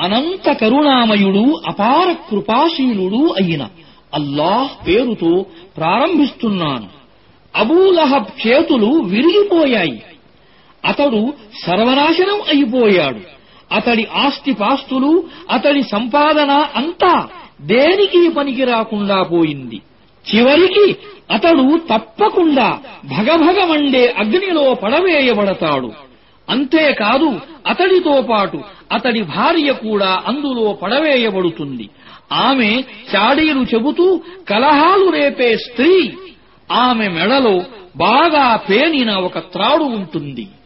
అనంత కరుణామయుడు అపార కృపాశీలుడు అయిన అల్లాహ్ పేరుతో ప్రారంభిస్తున్నాను అబూలహబ్ చేతులు విరిగిపోయాయి అతడు సర్వనాశనం అయిపోయాడు అతడి ఆస్తిపాస్తులు అతడి సంపాదన అంతా దేనికి పనికి రాకుండా పోయింది చివరికి అతడు తప్పకుండా భగభగమండే అగ్నిలో పడవేయబడతాడు అంతేకాదు అతడితో పాటు అతడి భార్య కూడా అందులో పడవేయబడుతుంది ఆమె చాడీలు చెబుతూ కలహాలు రేపే స్త్రీ ఆమె మెడలో బాగా పేనిన ఒక త్రాడు ఉంటుంది